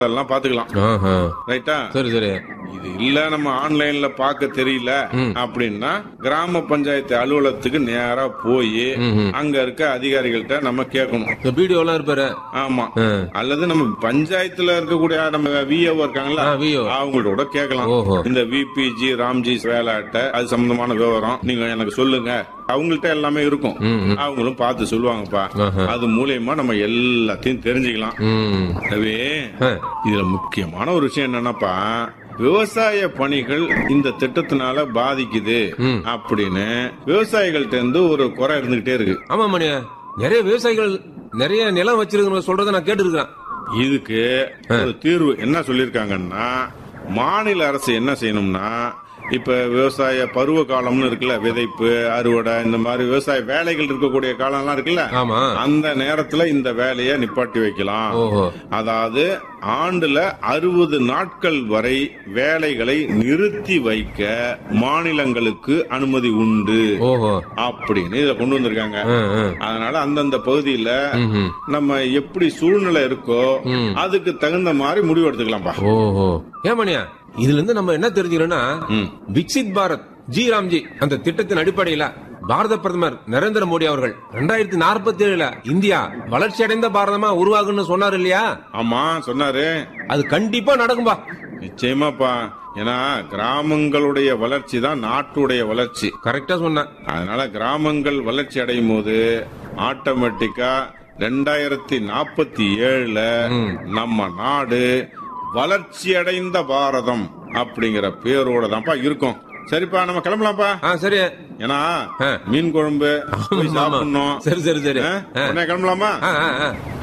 அதெல்லாம் பாத்துக்கலாம் ஆஹா. ரைட்டா சரி சரி இது இல்ல நம்ம ஆன்லைன்ல பார்க்க தெரியல அப்படின்னா கிராம பஞ்சாயத்து அலுவலகத்துக்கு நேரா போய் அங்க இருக்க அதிகாரிகள்ட்ட நம்ம கேட்கணும் இந்த வீடியோ எல்லாம் இருப்பாரு ஆமா ஆ. அல்லது நம்ம பஞ்சாயத்துல இருக்கக்கூடிய நம்ம விஓ இருக்காங்கல்ல ஆ, VO. அவங்கள்ட்ட கூட கேட்கலாம் ஓஹோ. இந்த விபிஜி ராம்ஜி வேலை அட்டை அது சம்பந்தமான விவரம் நீங்க எனக்கு சொல்லுங்க அவங்கள்ட்ட எல்லாமே இருக்கும் அவங்களும் பார்த்து சொல்லுவாங்கப்பா ஆஹா. அது மூலியமா நம்ம எல்லாத்தையும் தெரிஞ்சுக்கலாம் ம் எனவே ஆ. இதுல முக்கியமான ஒரு விஷயம் என்னன்னாப்பா விவசாய பணிகள் இந்த திட்டத்தினால பாதிக்குது அப்படின்னு விவசாயிகள்ட்ட இருந்து ஒரு குறை இருந்துகிட்டே இருக்கு ஆமா மணியா நிறைய விவசாயிகள் நிறைய நிலம் வச்சிருக்கிறவங்க சொல்றதை நான் கேட்டிருக்கிறேன் இதுக்கு ஒரு தீர்வு என்ன சொல்லிருக்காங்கன்னா மாநில அரசு என்ன செய்யணும்னா இப்ப விவசாய பருவ காலம்னு இருக்குல்ல விதைப்பு அறுவடை இந்த மாதிரி விவசாய வேலைகள் இருக்கக்கூடிய காலம்லாம் இருக்குல்ல ஆமா அந்த நேரத்துல இந்த வேலையை நிப்பாட்டி வைக்கலாம் ஓஹோ அதாவது ஆண்டுல அறுபது நாட்கள் வரை வேலைகளை நிறுத்தி வைக்க மாநிலங்களுக்கு அனுமதி உண்டு ஓஹோ அப்படின்னு இத கொண்டு வந்திருக்காங்க ஆ, ஆ. அதனால அந்தந்த பகுதியில ம்ஹும். நம்ம எப்படி சூழ்நிலை இருக்கோ அதுக்கு தகுந்த மாதிரி முடிவு எடுத்துக்கலாம்ப்பா ஓஹோ ஏன் மணியா இதுல இருந்து நம்ம என்ன தெரிஞ்சுக்கிறோம்னா விக்சித் பாரத் ஜி ராம்ஜி அந்த திட்டத்தின் அடிப்படையில பாரத பிரதமர் நரேந்திர மோடி அவர்கள் ரெண்டாயிரத்தி நாற்பத்தி ஏழுல இந்தியா வளர்ச்சி அடைந்த பாரதமா உருவாகுன்னு சொன்னார் இல்லையா ஆமா சொன்னாரு அது கண்டிப்பா நடக்கும்பா நிச்சயமாப்பா ஏன்னா கிராமங்களுடைய வளர்ச்சி தான் நாட்டுடைய வளர்ச்சி கரெக்டா சொன்ன அதனால கிராமங்கள் வளர்ச்சி அடையும் போது ஆட்டோமேட்டிக்கா ரெண்டாயிரத்தி நாற்பத்தி ஏழுல நம்ம நாடு வளர்ச்சி அடைந்த பாரதம் அப்படிங்கிற பேரோட தான்ப்பா இருக்கும் சரிப்பா நம்ம கிளம்பலாம்ப்பா ஆ சரி ஏன்னா ஆ. மீன் குழம்பு போய் ஆமா. சாப்பிடணும் சரி சரி சரி ஆ? உடனே கிளம்பலாமா ஆ, ஆ, ஆ.